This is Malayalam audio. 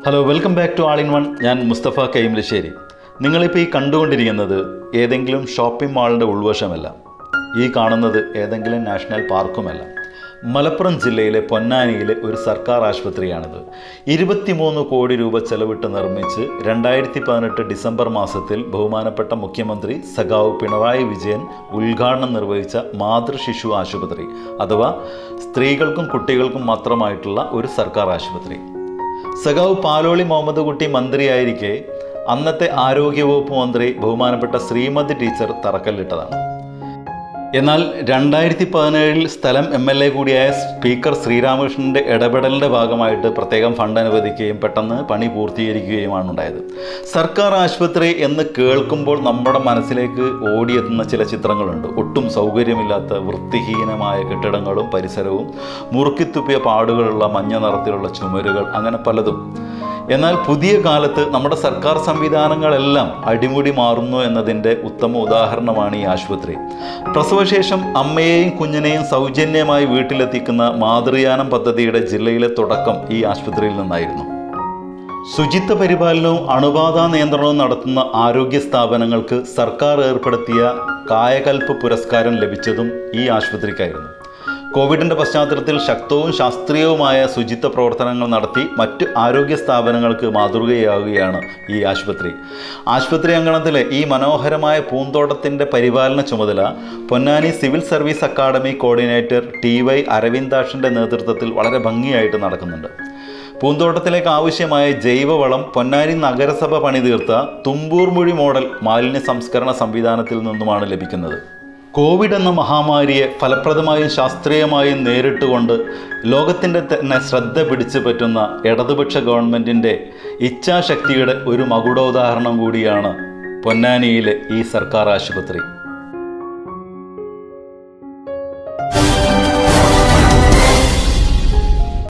hello welcome back to all in one ഞാൻ മുസ്തഫ കൈമലശ്ശേരി നിങ്ങളിപ്പോൾ ഈ കണ്ടുകൊണ്ടിരിക്കുന്നത് ഏതെങ്കിലും ഷോപ്പിംഗ് മാളിൻ്റെ ഉൾവശമല്ല ഈ കാണുന്നത് ഏതെങ്കിലും നാഷണൽ പാർക്കുമല്ല മലപ്പുറം ജില്ലയിലെ പൊന്നാനിയിലെ ഒരു സർക്കാർ ആശുപത്രിയാണിത് ഇരുപത്തിമൂന്ന് കോടി രൂപ ചെലവിട്ട് നിർമ്മിച്ച് രണ്ടായിരത്തി പതിനെട്ട് ഡിസംബർ മാസത്തിൽ ബഹുമാനപ്പെട്ട മുഖ്യമന്ത്രി സഖാവ് പിണറായി വിജയൻ ഉദ്ഘാടനം നിർവഹിച്ച മാതൃശിശു ആശുപത്രി അഥവാ സ്ത്രീകൾക്കും കുട്ടികൾക്കും മാത്രമായിട്ടുള്ള ഒരു സർക്കാർ ആശുപത്രി സഖാവ് പാലോളി മുഹമ്മദ് കുട്ടി മന്ത്രിയായിരിക്കെ അന്നത്തെ ആരോഗ്യവകുപ്പ് മന്ത്രി ബഹുമാനപ്പെട്ട ശ്രീമതി ടീച്ചർ തറക്കല്ലിട്ടതാണ് എന്നാൽ രണ്ടായിരത്തി പതിനേഴിൽ സ്ഥലം എം എൽ എ കൂടിയായ സ്പീക്കർ ശ്രീരാമകൃഷ്ണൻ്റെ ഇടപെടലിൻ്റെ ഭാഗമായിട്ട് പ്രത്യേകം ഫണ്ട് അനുവദിക്കുകയും പെട്ടെന്ന് പണി പൂർത്തീകരിക്കുകയുമാണ് ഉണ്ടായത് സർക്കാർ ആശുപത്രി എന്ന് കേൾക്കുമ്പോൾ നമ്മുടെ മനസ്സിലേക്ക് ഓടിയെത്തുന്ന ചില ചിത്രങ്ങളുണ്ട് ഒട്ടും സൗകര്യമില്ലാത്ത വൃത്തിഹീനമായ കെട്ടിടങ്ങളും പരിസരവും മുറുക്കിത്തുപ്പിയ പാടുകളുള്ള മഞ്ഞ നിറത്തിലുള്ള ചുമരുകൾ അങ്ങനെ പലതും എന്നാൽ പുതിയ കാലത്ത് നമ്മുടെ സർക്കാർ സംവിധാനങ്ങളെല്ലാം അടിമുടി മാറുന്നു എന്നതിൻ്റെ ഉത്തമ ഉദാഹരണമാണ് ഈ ആശുപത്രി പ്രസവശേഷം അമ്മയെയും കുഞ്ഞിനെയും സൗജന്യമായി വീട്ടിലെത്തിക്കുന്ന മാതൃയാനം പദ്ധതിയുടെ ജില്ലയിലെ തുടക്കം ഈ ആശുപത്രിയിൽ നിന്നായിരുന്നു ശുചിത്വ പരിപാലനവും അണുബാധ നിയന്ത്രണവും നടത്തുന്ന ആരോഗ്യ സ്ഥാപനങ്ങൾക്ക് സർക്കാർ ഏർപ്പെടുത്തിയ കായകൽപ്പ് പുരസ്കാരം ലഭിച്ചതും ഈ ആശുപത്രിക്കായിരുന്നു കോവിഡിൻ്റെ പശ്ചാത്തലത്തിൽ ശക്തവും ശാസ്ത്രീയവുമായ ശുചിത്വ പ്രവർത്തനങ്ങൾ നടത്തി മറ്റ് ആരോഗ്യ സ്ഥാപനങ്ങൾക്ക് മാതൃകയാവുകയാണ് ഈ ആശുപത്രി ആശുപത്രി അങ്കണത്തിലെ ഈ മനോഹരമായ പൂന്തോട്ടത്തിൻ്റെ പരിപാലന ചുമതല Ponnani civil service academy coordinator T Y അരവിന്ദാഷിൻ്റെ നേതൃത്വത്തിൽ വളരെ ഭംഗിയായിട്ട് നടക്കുന്നുണ്ട് പൂന്തോട്ടത്തിലേക്ക് ആവശ്യമായ ജൈവവളം പൊന്നാനി നഗരസഭ പണിതീർത്ത തുമ്പൂർ മൊഴി മോഡൽ മാലിന്യ സംസ്കരണ സംവിധാനത്തിൽ നിന്നുമാണ് ലഭിക്കുന്നത് കോവിഡ് എന്ന മഹാമാരിയെ ഫലപ്രദമായും ശാസ്ത്രീയമായും നേരിട്ടുകൊണ്ട് ലോകത്തിൻ്റെ തന്നെ ശ്രദ്ധ പിടിച്ചു പറ്റുന്ന ഇടതുപക്ഷ ഗവൺമെൻറ്റിൻ്റെ ഇച്ഛാശക്തിയുടെ ഒരു മകുടോദാഹരണം കൂടിയാണ് പൊന്നാനിയിലെ ഈ സർക്കാർ ആശുപത്രി